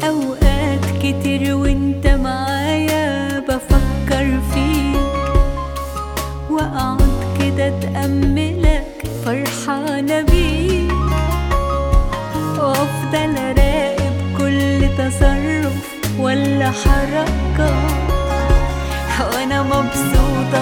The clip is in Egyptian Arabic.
أوقات كتير وانت معايا بفكر فيك وأقعد كده أتأملك فرحانة بيك وأفضل أراقب كل تصرف ولا حركة وأنا مبسوطة